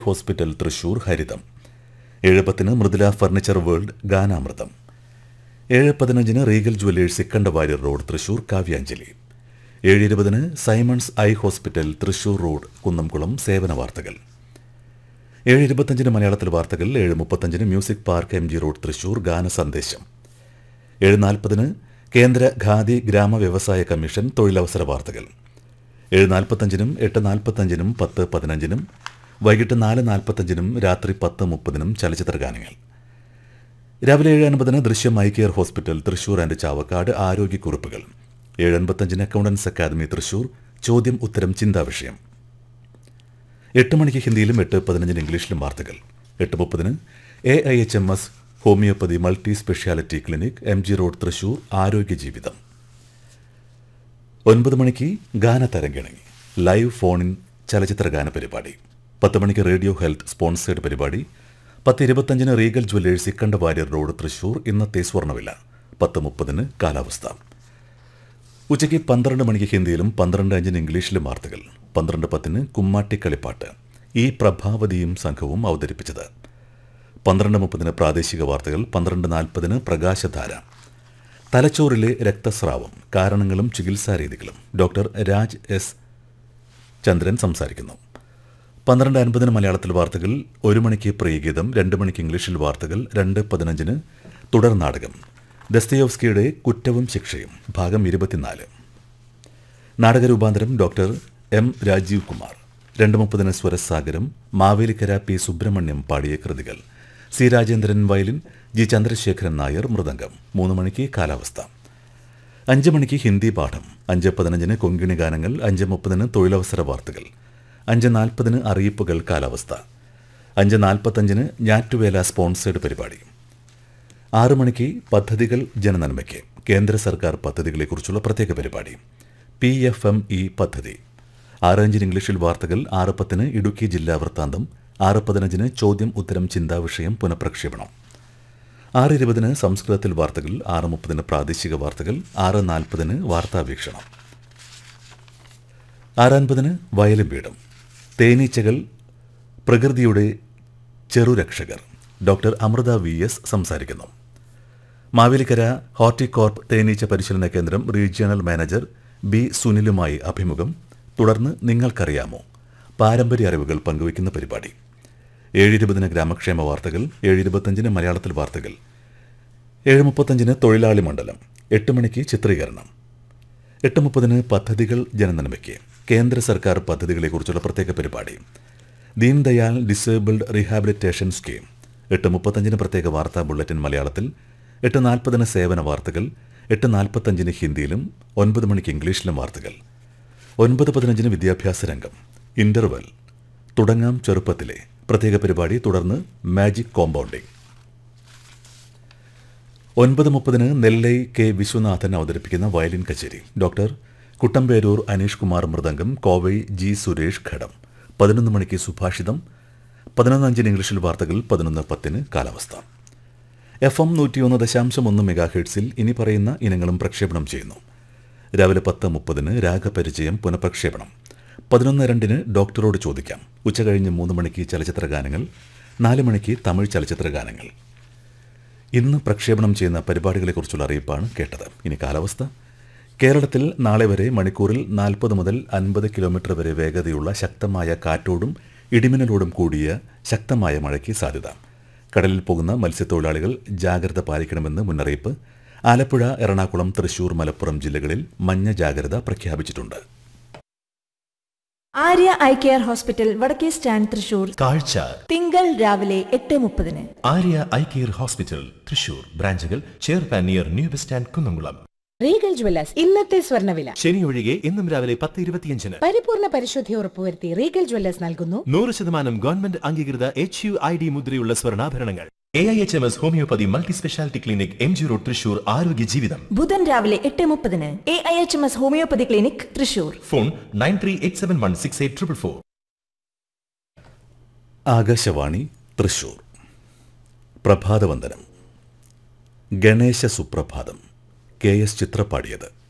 hospital Thrissur ഹരിതം ഏഴ് പത്തിന് Mridula furniture world ഗാനാമൃതം ഏഴ് പതിനഞ്ചിന് റീഗൽ ജുവല്ലേഴ്സ് സിക്കണ്ടവാര്യർ റോഡ് തൃശൂർ കാവ്യാഞ്ജലി ഏഴ് ഇരുപതിന് Simons eye hospital Thrissur road Kunnamkulam സേവന വാർത്തകൾ ഏഴ് ഇരുപത്തഞ്ചിന് മലയാളത്തിൽ വാർത്തകൾ ഏഴ് മുപ്പത്തഞ്ചിന് music park M G road Thrissur ഗാന സന്ദേശം ഏഴ് നാൽപ്പതിന് കേന്ദ്ര ഖാദി ഗ്രാമ വ്യവസായ കമ്മീഷൻ തൊഴിലവസര വാർത്തകൾ ഏഴ് നാൽപ്പത്തഞ്ചിനും എട്ട് നാൽപ്പത്തഞ്ചിനും പത്ത് പതിനഞ്ചിനും വൈകിട്ട് നാല് നാൽപ്പത്തഞ്ചിനും രാത്രി പത്ത് മുപ്പതിനും ചലച്ചിത്ര ഗാനങ്ങൾ രാവിലെ ഏഴ് അൻപതിന് ദൃശ്യം eye care hospital Thrissur and Chavakkad ആരോഗ്യക്കുറിപ്പുകൾ ഏഴ് അൻപത്തഞ്ചിന് അക്കൗണ്ടൻസ് അക്കാദമി തൃശൂർ ചോദ്യം ഉത്തരം ചിന്താ വിഷയം എട്ട് മണിക്ക് ഹിന്ദിയിലും എട്ട് പതിനഞ്ചിന് ഇംഗ്ലീഷിലും വാർത്തകൾ എട്ട് മുപ്പതിന് A I H M S homeopathy multi speciality clinic M G road Thrissur ആരോഗ്യ ജീവിതം ഒൻപത് മണിക്ക് ഗാനതരംഗിണി ലൈവ് ഫോണിൻ ചലച്ചിത്ര ഗാന പരിപാടി പത്ത് മണിക്ക് റേഡിയോ ഹെൽത്ത് സ്പോൺസേഡ് പരിപാടി പത്ത് ഇരുപത്തഞ്ചിന് Regal jewellers Ikkanda Warrier road Thrissur ഇന്നത്തെ സ്വർണ്ണവില പത്ത് മുപ്പതിന് കാലാവസ്ഥ ഉച്ചയ്ക്ക് പന്ത്രണ്ട് മണിക്ക് ഹിന്ദിയിലും പന്ത്രണ്ട് അഞ്ചിന് ഇംഗ്ലീഷിലും വാർത്തകൾ പന്ത്രണ്ട് പത്തിന് കുമ്മാട്ടിക്കളിപ്പാട്ട് ഈ പ്രഭാവതിയും സംഘവും അവതരിപ്പിച്ചത് പന്ത്രണ്ട് മുപ്പതിന് പ്രാദേശിക വാർത്തകൾ പന്ത്രണ്ട് നാൽപ്പതിന് പ്രകാശധാര തലച്ചോറിലെ രക്തസ്രാവം കാരണങ്ങളും ചികിത്സാ രീതികളും ഡോക്ടർ രാജ് എസ് ചന്ദ്രൻ സംസാരിക്കുന്നു പന്ത്രണ്ട് അൻപതിന് മലയാളത്തിൽ വാർത്തകൾ ഒരു മണിക്ക് പ്രിയഗീതം രണ്ട് മണിക്ക് ഇംഗ്ലീഷിൽ വാർത്തകൾ രണ്ട് പതിനഞ്ചിന് തുടർ നാടകം ദസ്തയോവ്സ്കിയുടെ കുറ്റവും ശിക്ഷയും ഭാഗം ഇരുപത്തിനാല് നാടകരൂപാന്തരം ഡോക്ടർ എം രാജീവ് കുമാർ രണ്ട് മുപ്പതിന് സ്വരസാഗരം മാവേലിക്കര പി സുബ്രഹ്മണ്യം പാടിയ കൃതികൾ C Rajendran violin G Chandrasekharan Nair മൃദംഗം മൂന്ന് മണിക്ക് കാലാവസ്ഥ അഞ്ച് മണിക്ക് ഹിന്ദി പാഠം അഞ്ച് പതിനഞ്ചിന് കൊങ്കിണി ഗാനങ്ങൾ അഞ്ച് മുപ്പതിന് തൊഴിലവസര വാർത്തകൾ അഞ്ച് നാൽപ്പതിന് അറിയിപ്പുകൾ കാലാവസ്ഥ അഞ്ച് നാൽപ്പത്തഞ്ചിന് ഞാറ്റുവേല സ്പോൺസേഡ് പരിപാടി ആറു മണിക്ക് പദ്ധതികൾ ജനനന്മയ്ക്ക് കേന്ദ്ര സർക്കാർ പദ്ധതികളെക്കുറിച്ചുള്ള പ്രത്യേക പരിപാടി പി എഫ് എം ഇ പദ്ധതി ആറ് അഞ്ചിന് ഇംഗ്ലീഷിൽ വാർത്തകൾ ആറ് പത്തിന് ഇടുക്കി ജില്ലാ വൃത്താന്തം ആറ് പതിനഞ്ചിന് ചോദ്യം ഉത്തരം ചിന്താവിഷയം പുനഃപ്രക്ഷേപണം ആറ് ഇരുപതിന് സംസ്കൃതത്തിൽ വാർത്തകൾ ആറ് മുപ്പതിന് പ്രാദേശിക വാർത്തകൾ ആറ് നാൽപ്പതിന് വാർത്താവീക്ഷണം ആറൻപതിന് വയലും വീടും തേനീച്ചകൾ പ്രകൃതിയുടെ ചെറുരക്ഷകർ ഡോക്ടർ അമൃത വി എസ് സംസാരിക്കുന്നു മാവേലിക്കര ഹോർട്ടികോർപ്പ് തേനീച്ച പരിശീലന കേന്ദ്രം റീജിയണൽ മാനേജർ ബി സുനിലുമായി അഭിമുഖം തുടർന്ന് നിങ്ങൾക്കറിയാമോ പാരമ്പര്യ അറിവുകൾ പങ്കുവയ്ക്കുന്ന പരിപാടി ഏഴ് ഇരുപതിന് ഗ്രാമക്ഷേമ വാർത്തകൾ ഏഴ് ഇരുപത്തഞ്ചിന് മലയാളത്തിൽ വാർത്തകൾ ഏഴ് മുപ്പത്തഞ്ചിന് തൊഴിലാളി മണ്ഡലം എട്ട് മണിക്ക് ചിത്രീകരണം എട്ട് മുപ്പതിന് പദ്ധതികൾ ജനനന്മയ്ക്ക് കേന്ദ്ര സർക്കാർ പദ്ധതികളെക്കുറിച്ചുള്ള പ്രത്യേക പരിപാടി ദീൻദയാൽ ഡിസേബിൾഡ് റീഹാബിലിറ്റേഷൻ സ്കീം എട്ട് മുപ്പത്തഞ്ചിന് പ്രത്യേക വാർത്താ ബുള്ളറ്റിൻ മലയാളത്തിൽ എട്ട് നാൽപ്പതിന് സേവന വാർത്തകൾ എട്ട് നാൽപ്പത്തഞ്ചിന് ഹിന്ദിയിലും ഒൻപത് മണിക്ക് ഇംഗ്ലീഷിലും വാർത്തകൾ ഒൻപത് പതിനഞ്ചിന് വിദ്യാഭ്യാസ രംഗം ഇന്റർവെൽ തുടങ്ങാം ചെറുപ്പത്തിലെ പ്രത്യേക പരിപാടി തുടർന്ന് മാജിക് കോമ്പൗണ്ടിംഗ് ഒൻപത് മുപ്പതിന് നെല്ലൈ കെ വിശ്വനാഥൻ അവതരിപ്പിക്കുന്ന വയലിൻ കച്ചേരി ഡോക്ടർ കുട്ടമ്പേരൂർ അനീഷ് കുമാർ മൃദംഗം കോവൈ ജി സുരേഷ് ഘടം പതിനൊന്ന് മണിക്ക് സുഭാഷിതം പതിനൊന്ന് അഞ്ചിന് ഇംഗ്ലീഷിൽ വാർത്തകൾ പതിനൊന്ന് പത്തിന് കാലാവസ്ഥ എഫ് എം നൂറ്റിയൊന്ന് ദശാംശം ഒന്ന് മെഗാ ഹെഡ്സിൽ ഇനി പറയുന്ന ഇനങ്ങളും പ്രക്ഷേപണം ചെയ്യുന്നു രാവിലെ പത്ത് മുപ്പതിന് രാഗപരിചയം പുനഃപ്രക്ഷേപണം പതിനൊന്ന് രണ്ടിന് ഡോക്ടറോട് ചോദിക്കാം ഉച്ചകഴിഞ്ഞ് മൂന്ന് മണിക്ക് ചലച്ചിത്ര ഗാനങ്ങൾ നാല് മണിക്ക് തമിഴ് ചലച്ചിത്ര ഗാനങ്ങൾ ഇന്ന് പ്രക്ഷേപണം ചെയ്യുന്ന പരിപാടികളെക്കുറിച്ചുള്ള അറിയിപ്പാണ് കേട്ടത് ഇനി കാലാവസ്ഥ കേരളത്തിൽ നാളെ വരെ മണിക്കൂറിൽ നാൽപ്പത് മുതൽ അൻപത് കിലോമീറ്റർ വരെ വേഗതയുള്ള ശക്തമായ കാറ്റോടും ഇടിമിന്നലോടും കൂടിയ ശക്തമായ മഴയ്ക്ക് സാധ്യത കടലിൽ പോകുന്ന മത്സ്യത്തൊഴിലാളികൾ ജാഗ്രത പാലിക്കണമെന്ന് മുന്നറിയിപ്പ് ആലപ്പുഴ എറണാകുളം തൃശൂർ മലപ്പുറം ജില്ലകളിൽ മഞ്ഞ ജാഗ്രത പ്രഖ്യാപിച്ചിട്ടുണ്ട് ആര്യ ഐ കെയർ ഹോസ്പിറ്റൽ വടക്കേ സ്റ്റാൻഡ് തൃശൂർ കാഴ്ച തിങ്കൾ രാവിലെ എട്ട് മുപ്പതിന് Arya eye care hospital Thrissur ബ്രാഞ്ചുകൾ ചേർപ്പാൻ near new bus stand Kunnamkulam Regal jewellers ഇന്നത്തെ സ്വർണ്ണവില ശനി ഒഴികെ ഇന്നും രാവിലെ പത്ത് ഇരുപത്തിയഞ്ചിന് പരിപൂർണ പരിശുദ്ധി ഉറപ്പുവരുത്തി റീഗൽ ജ്വല്ലേഴ്സ് നൽകുന്നു നൂറ് ശതമാനം ഗവൺമെന്റ് അംഗീകൃത എച്ച് യു ഐ ഡി മുദ്രയുള്ള സ്വർണ്ണാഭരണങ്ങൾ A I H M S homeopathy multi speciality clinic M G road Thrissur ആരോഗ്യ ജീവിതം ബുധൻ രാവിലെ എട്ട് മുപ്പതിന് A I H M S homeopathy clinic Thrissur phone nine three eight seven one six eight triple four Akashvani Thrissur പ്രഭാതവന്ദനം ഗണേശ സുപ്രഭാതം കെ എസ് ചിത്ര പാടിയത്